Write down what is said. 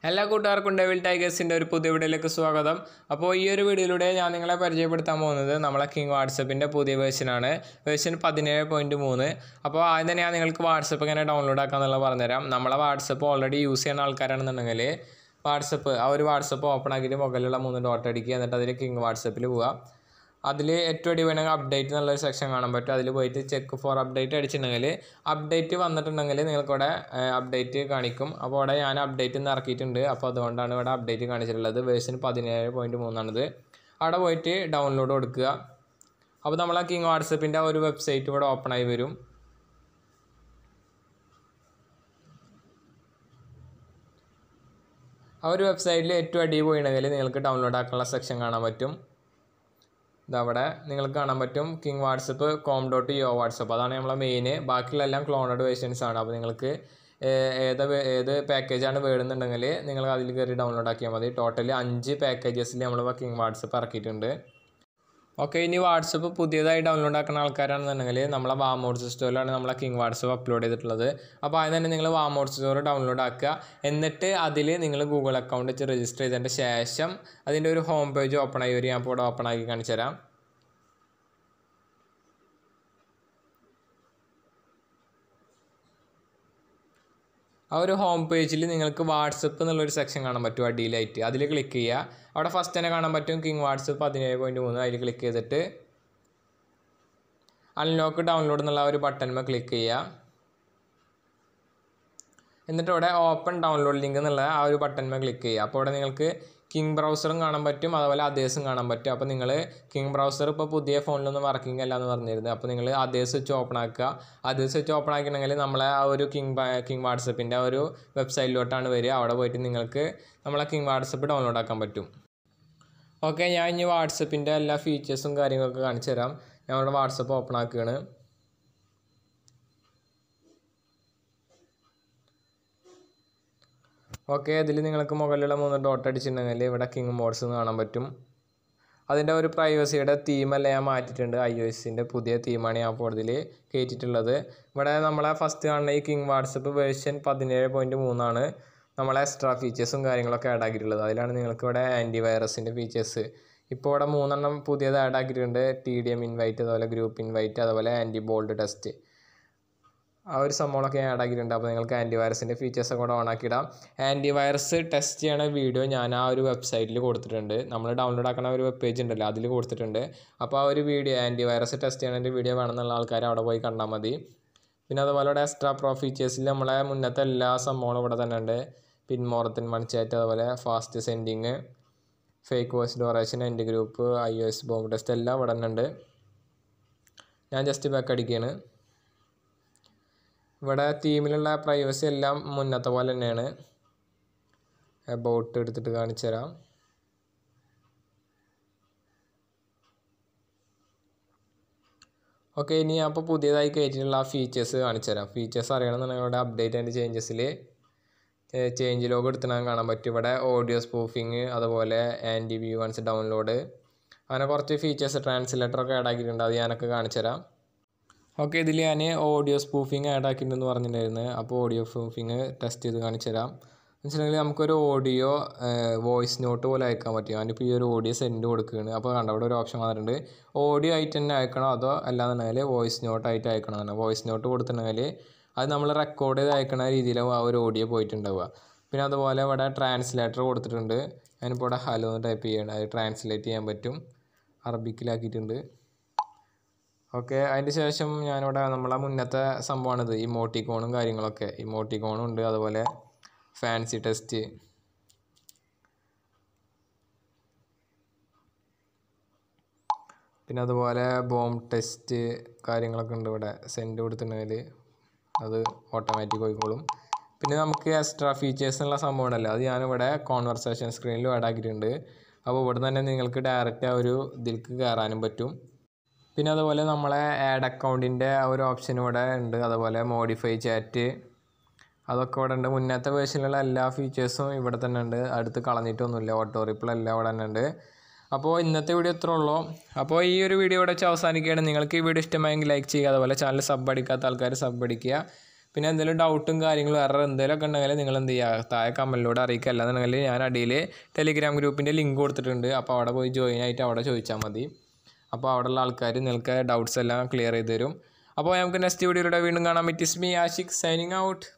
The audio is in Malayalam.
എല്ലാ കൂട്ടുകാർക്കും ഡെവിൽ ടൈഗേഴ്സിൻ്റെ ഒരു പുതിയ വീഡിയോയിലേക്ക് സ്വാഗതം അപ്പോൾ ഈ ഒരു വീഡിയോയിലൂടെ ഞാൻ നിങ്ങളെ പരിചയപ്പെടുത്താൻ പോകുന്നത് നമ്മളെ കിങ് വാട്സപ്പിൻ്റെ പുതിയ വേർഷനാണ് വേർഷൻ പതിനേഴ് പോയിൻറ്റ് മൂന്ന് അപ്പോൾ ആദ്യം തന്നെ ഞാൻ നിങ്ങൾക്ക് വാട്സപ്പ് എങ്ങനെ ഡൗൺലോഡ് ആക്കാമെന്നുള്ളത് പറഞ്ഞുതരാം നമ്മളെ വാട്സപ്പ് ഓൾറെഡി യൂസ് ചെയ്യുന്ന ആൾക്കാരാണെന്നുണ്ടെങ്കിൽ വാട്സപ്പ് ആ ഒരു വാട്സപ്പ് ഓപ്പൺ ആക്കിയിട്ട് മുകളിലുള്ള മൂന്ന് ഡോട്ട് അടിക്കുക എന്നിട്ട് അതിൽ കിങ് വാട്സപ്പിൽ പോവുക അതിൽ ഏറ്റവും അടി വേണമെങ്കിൽ അപ്ഡേറ്റ് എന്നുള്ളൊരു സെക്ഷൻ കാണാൻ പറ്റും അതിൽ പോയിട്ട് ചെക്ക് ഫോർ അപ്ഡേറ്റ് അടിച്ചിട്ടുണ്ടെങ്കിൽ അപ്ഡേറ്റ് വന്നിട്ടുണ്ടെങ്കിൽ നിങ്ങൾക്കിവിടെ അപ്ഡേറ്റ് കാണിക്കും അപ്പോൾ ഇവിടെ ഞാൻ അപ്ഡേറ്റ് ഇന്ന് ഇറക്കിയിട്ടുണ്ട് അപ്പോൾ അതുകൊണ്ടാണ് ഇവിടെ അപ്ഡേറ്റ് കാണിച്ചിട്ടുള്ളത് വേർഷൻ പതിനേഴ് പോയിൻറ്റ് മൂന്നാണിത് അവിടെ പോയിട്ട് ഡൗൺലോഡ് കൊടുക്കുക അപ്പോൾ നമ്മൾ ആ കിങ് വാട്സപ്പിൻ്റെ ഒരു വെബ്സൈറ്റ് ഇവിടെ ഓപ്പൺ ആയി വരും ആ ഒരു വെബ്സൈറ്റിൽ ഏറ്റവും അടി പോയിട്ടുണ്ടെങ്കിൽ നിങ്ങൾക്ക് ഡൗൺലോഡ് ആക്കാനുള്ള സെക്ഷൻ കാണാൻ പറ്റും ഇതവിടെ നിങ്ങൾക്ക് കാണാൻ പറ്റും King WhatsApp com dot Yo WhatsApp അതാണ് നമ്മളെ മെയിൻ ബാക്കിയുള്ള എല്ലാം ക്ലോണഡ് വേർഷൻസ് ആണ് അപ്പോൾ നിങ്ങൾക്ക് ഏ- ഏത് വേ- ഏത് പാക്കേജാണ് വേണമെന്നുണ്ടെങ്കിൽ നിങ്ങൾ അതിൽ കയറി ഡൗൺലോഡ് ആക്കിയാൽ മതി ടോട്ടലി അഞ്ച് പാക്കേജസിൽ നമ്മൾ കിങ് വാട്സപ്പ് ഇറക്കിയിട്ടുണ്ട് ഓക്കെ ഇനി വാട്സപ്പ് പുതിയതായി ഡൗൺലോഡ് ആക്കുന്ന ആൾക്കാരാണെന്നുണ്ടെങ്കിൽ നമ്മളെ വാമോഡ് സ്റ്റോറിലാണ് നമ്മളെ കിങ് വാട്സപ്പ് അപ്ലോഡ് ചെയ്തിട്ടുള്ളത് അപ്പോൾ ആദ്യം തന്നെ നിങ്ങൾ വാമോഡ് സ്റ്റോർ ഡൗൺലോഡ് ആക്കുക എന്നിട്ട് അതിൽ നിങ്ങൾ ഗൂഗിൾ അക്കൗണ്ട് വെച്ച് രജിസ്റ്റർ ചെയ്തതിൻ്റെ ശേഷം അതിൻ്റെ ഒരു ഹോം പേജ് ഓപ്പൺ ആയി വരും ഞാൻ ഇപ്പോൾ ഇവിടെ ഓപ്പൺ ആക്കി കാണിച്ചു തരാം ആ ഒരു ഹോം പേജിൽ നിങ്ങൾക്ക് വാട്സപ്പ് എന്നുള്ളൊരു സെക്ഷൻ കാണാൻ പറ്റും അടിയിലായിട്ട് അതിൽ ക്ലിക്ക് ചെയ്യുക അവിടെ ഫസ്റ്റ് തന്നെ കാണാൻ പറ്റും കിങ് വാട്സപ്പ് പതിനേഴ് പോയിൻറ്റ് മൂന്ന് അതിൽ ക്ലിക്ക് ചെയ്തിട്ട് അൺലോക്ക് ഡൗൺലോഡ് എന്നുള്ള ആ ഒരു ബട്ടൺമേ ക്ലിക്ക് ചെയ്യുക എന്നിട്ട് ഇവിടെ ഓപ്പൺ ഡൗൺലോഡ് ലിങ്ക് എന്നുള്ള ആ ഒരു ബട്ടൺമേ ക്ലിക്ക് ചെയ്യുക അപ്പോൾ ഇവിടെ നിങ്ങൾക്ക് കിങ് ബ്രൗസറും കാണാൻ പറ്റും അതുപോലെ അതേസും കാണാൻ പറ്റും അപ്പോൾ നിങ്ങൾ കിങ് ബ്രൗസർ ഇപ്പോൾ പുതിയ ഫോണിലൊന്നും വർക്കിംഗ് അല്ല എന്ന് പറഞ്ഞിരുന്നത് അപ്പോൾ നിങ്ങൾ അതേസ് വെച്ച് ഓപ്പൺ ആക്കുക അതേസ് വെച്ച് ഓപ്പൺ ആക്കിയിട്ടുണ്ടെങ്കിൽ നമ്മളെ ആ ഒരു കിങ് കിങ് വാട്സപ്പിൻ്റെ ആ ഒരു വെബ്സൈറ്റിലോട്ടാണ് വരിക അവിടെ പോയിട്ട് നിങ്ങൾക്ക് നമ്മളെ കിങ് വാട്സപ്പ് ഡൗൺലോഡ് ആക്കാൻ പറ്റും ഓക്കെ ഞാൻ ഇനി വാട്സപ്പിൻ്റെ എല്ലാ ഫീച്ചേഴ്സും കാര്യങ്ങളൊക്കെ കാണിച്ചു തരാം ഞാൻ ഇവിടെ വാട്സപ്പ് ഓപ്പൺ ആക്കുകയാണ് ഓക്കെ ഇതിൽ നിങ്ങൾക്ക് മുകളിലുള്ള മൂന്ന് ഡോട്ട് അടിച്ചിട്ടുണ്ടെങ്കിൽ ഇവിടെ കിങ് മോഡ്സ് എന്ന് കാണാൻ പറ്റും അതിൻ്റെ ഒരു പ്രൈവസിയുടെ തീമെല്ലാം ഞാൻ മാറ്റിയിട്ടുണ്ട് ഐ ഒ എസിൻ്റെ പുതിയ തീമാണ് ഞാൻ ഇപ്പോൾ ഇതിൽ കയറ്റിയിട്ടുള്ളത് ഇവിടെ നമ്മളെ ഫസ്റ്റ് കാണുന്ന ഈ കിങ് വാട്സപ്പ് വേർഷൻ പതിനേഴ് പോയിൻറ്റ് മൂന്നാണ് നമ്മളെ എക്സ്ട്രാ ഫീച്ചേഴ്സും കാര്യങ്ങളൊക്കെ ആഡ് ആക്കിയിട്ടുള്ളത് അതിലാണ് നിങ്ങൾക്ക് ഇവിടെ ആൻറ്റി വൈറസിൻ്റെ ഫീച്ചേഴ്സ് ഇപ്പോൾ ഇവിടെ മൂന്നെണ്ണം പുതിയത് ആഡ് ആക്കിയിട്ടുണ്ട് ടി ഡി എം ഇൻവൈറ്റ് അതുപോലെ ഗ്രൂപ്പ് ഇൻവൈറ്റ് അതുപോലെ ആൻറ്റി ബോൾഡ് ടെസ്റ്റ് ആ ഒരു സംഭവങ്ങളൊക്കെ ഞാൻ ആഡ് ആക്കിയിട്ടുണ്ട് അപ്പോൾ നിങ്ങൾക്ക് ആൻറ്റി വൈറസിൻ്റെ ഫീച്ചേഴ്സ് കൂടെ ഓൺ ആക്കിയിടാം ആൻറ്റി വൈറസ് ടെസ്റ്റ് ചെയ്യണ വീഡിയോ ഞാൻ ആ ഒരു വെബ്സൈറ്റിൽ കൊടുത്തിട്ടുണ്ട് നമ്മൾ ഡൗൺലോഡ് ആക്കുന്ന ഒരു വെബ് പേജ് ഉണ്ടല്ലോ അതിൽ കൊടുത്തിട്ടുണ്ട് അപ്പോൾ ആ ഒരു വീഡിയോ ആൻറ്റി വൈറസ് ടെസ്റ്റ് ചെയ്യണതിൻ്റെ വീഡിയോ വേണമെന്നുള്ള ആൾക്കാർ അവിടെ പോയി കണ്ടാൽ മതി പിന്നെ അതുപോലെ ഇവിടെ എക്സ്ട്രാ പ്രോ ഫീച്ചേഴ്സിൽ നമ്മളെ മുന്നത്തെ എല്ലാ സംഭവങ്ങളും ഇവിടെ തന്നെ ഉണ്ട് പിൻ മോറത്തിൻ മണിച്ചാറ്റ് അതുപോലെ fast sending fake voice duration എൻ്റെ group I O S bomb test എല്ലാം ഇവിടെ തന്നെ ഉണ്ട് ഞാൻ ജസ്റ്റ് ബാക്ക് അടിക്കുകയാണ് ഇവിടെ തീമിലുള്ള പ്രൈവസി എല്ലാം മുന്നത്തെ പോലെ തന്നെയാണ് ബോട്ട് എടുത്തിട്ട് കാണിച്ചു തരാം ഓക്കെ ഇനി ഞാൻ അപ്പോൾ പുതിയതായി കയറ്റിയിട്ടുള്ള ആ ഫീച്ചേഴ്സ് കാണിച്ചു തരാം ഫീച്ചേഴ്സ് അറിയണമെന്നുണ്ടെങ്കിൽ ഇവിടെ അപ്ഡേറ്റ് ആൻഡ് ചേഞ്ചസിൽ ചേഞ്ച് ലോഗ് എടുത്തിട്ട് കാണാൻ പറ്റും ഇവിടെ ഓഡിയോ സ്പൂഫിങ് അതുപോലെ ആൻറ്റി വ്യൂ വൺസ് ഡൗൺലോഡ് അങ്ങനെ കുറച്ച് ഫീച്ചേഴ്സ് ട്രാൻസ്ലേറ്ററൊക്കെ ആഡ് ആക്കിയിട്ടുണ്ട് അത് ഞാനൊക്കെ കാണിച്ചു തരാം ഓക്കെ ഇതിൽ ഞാൻ ഓഡിയോ സ്പൂഫിങ് ആഡ് ആക്കിയിട്ടുണ്ടെന്ന് പറഞ്ഞിട്ടുണ്ടായിരുന്നു അപ്പോൾ ഓഡിയോ സ്പൂഫിങ് ടെസ്റ്റ് ചെയ്ത് കാണിച്ചു തരാം വെച്ചിട്ടുണ്ടെങ്കിൽ നമുക്കൊരു ഓഡിയോ വോയിസ് നോട്ട് പോലെ അയക്കാൻ പറ്റും ഞാനിപ്പോൾ ഈ ഒരു ഓഡിയോ സെൻഡ് കൊടുക്കുകയാണ് അപ്പോൾ കണ്ട അവിടെ ഒരു ഓപ്ഷൻ വന്നിട്ടുണ്ട് ഓഡിയോ ആയിട്ട് തന്നെ അയക്കണോ അതോ അല്ലാന്നുണ്ടെങ്കിൽ വോയിസ് നോട്ട് ആയിട്ട് അയക്കണമെന്നാണ് വോയിസ് നോട്ട് കൊടുത്തിട്ടുണ്ടെങ്കിൽ അത് നമ്മൾ റെക്കോർഡ് ചെയ്ത് അയക്കണ രീതിയിലാവും ആ ഒരു ഓഡിയോ പോയിട്ടുണ്ടാവുക പിന്നെ അതുപോലെ ഇവിടെ ട്രാൻസ്ലേറ്റർ കൊടുത്തിട്ടുണ്ട് ഞാനിപ്പോൾ ഇവിടെ ഹലോ എന്ന് ടൈപ്പ് ചെയ്യണം അത് ട്രാൻസ്ലേറ്റ് ചെയ്യാൻ പറ്റും അറബിക്കിലാക്കിയിട്ടുണ്ട് ഓക്കെ അതിന് ശേഷം ഞാനിവിടെ നമ്മളെ മുന്നത്തെ സംഭവമാണിത് ഇമോട്ടിക്കോണും കാര്യങ്ങളൊക്കെ ഇമോട്ടിക്കോണും ഉണ്ട് അതുപോലെ ഫാൻസി ടെസ്റ്റ് പിന്നെ അതുപോലെ ബോം ടെസ്റ്റ് കാര്യങ്ങളൊക്കെ ഉണ്ട് ഇവിടെ സെൻഡ് കൊടുത്തിട്ടുണ്ടെങ്കിൽ അത് ഓട്ടോമാറ്റിക് പോയിക്കോളും പിന്നെ നമുക്ക് എക്സ്ട്രാ ഫീച്ചേഴ്സ് എന്നുള്ള സംഭവം ഉണ്ടല്ലോ അത് ഞാനിവിടെ കോൺവെർസേഷൻ സ്ക്രീനിൽ ആഡ് ആക്കിയിട്ടുണ്ട് അപ്പോൾ ഇവിടെ തന്നെ നിങ്ങൾക്ക് ഡയറക്റ്റ് ആ ഒരു ഇതിലേക്ക് കയറാനും പറ്റും പിന്നെ അതുപോലെ നമ്മളെ ആഡ് അക്കൗണ്ടിൻ്റെ ആ ഒരു ഓപ്ഷൻ ഇവിടെ ഉണ്ട് അതുപോലെ മോഡിഫൈ ചാറ്റ് അതൊക്കെ ഇവിടെ ഉണ്ട് മുന്നത്തെ വേർഷനിലുള്ള എല്ലാ ഫീച്ചേഴ്സും ഇവിടെ തന്നെ ഉണ്ട് അടുത്ത് കളഞ്ഞിട്ടൊന്നുമില്ല ഓട്ടോ റിപ്ലൈ എല്ലാം ഇവിടെ തന്നെ ഉണ്ട് അപ്പോൾ ഇന്നത്തെ വീഡിയോ ഇത്രേ ഉള്ളൂ അപ്പോൾ ഈ ഒരു വീഡിയോ ഇവിടെ വെച്ച് അവസാനിക്കുകയാണ് നിങ്ങൾക്ക് ഈ വീഡിയോ ഇഷ്ടമായെങ്കിൽ ലൈക്ക് ചെയ്യുക അതുപോലെ ചാനൽ സബ് അടിക്കാത്ത ആൾക്കാർ സബ് അടിക്കുക പിന്നെ എന്തെങ്കിലും ഡൗട്ടും കാര്യങ്ങളും വേറെ എന്തെങ്കിലുമൊക്കെ ഉണ്ടെങ്കിൽ നിങ്ങൾ എന്ത് ചെയ്യുക താഴെ കമൻറ്റിലൂടെ അറിയിക്കുക അല്ലാന്നുണ്ടെങ്കിൽ ഞാൻ അടിയിൽ ടെലിഗ്രാം ഗ്രൂപ്പിൻ്റെ ലിങ്ക് കൊടുത്തിട്ടുണ്ട് അപ്പോൾ അവിടെ പോയി ജോയിൻ ആയിട്ട് അവിടെ ചോദിച്ചാൽ മതി അപ്പോൾ അവിടെയുള്ള ആൾക്കാർ നിങ്ങൾക്ക് ഡൗട്ട്സ് എല്ലാം ക്ലിയർ ചെയ്ത് തരും അപ്പോൾ നമുക്ക് നെക്സ്റ്റ് വീഡിയോയിലൂടെ വീണ്ടും കാണാം it is me Ashiq signing out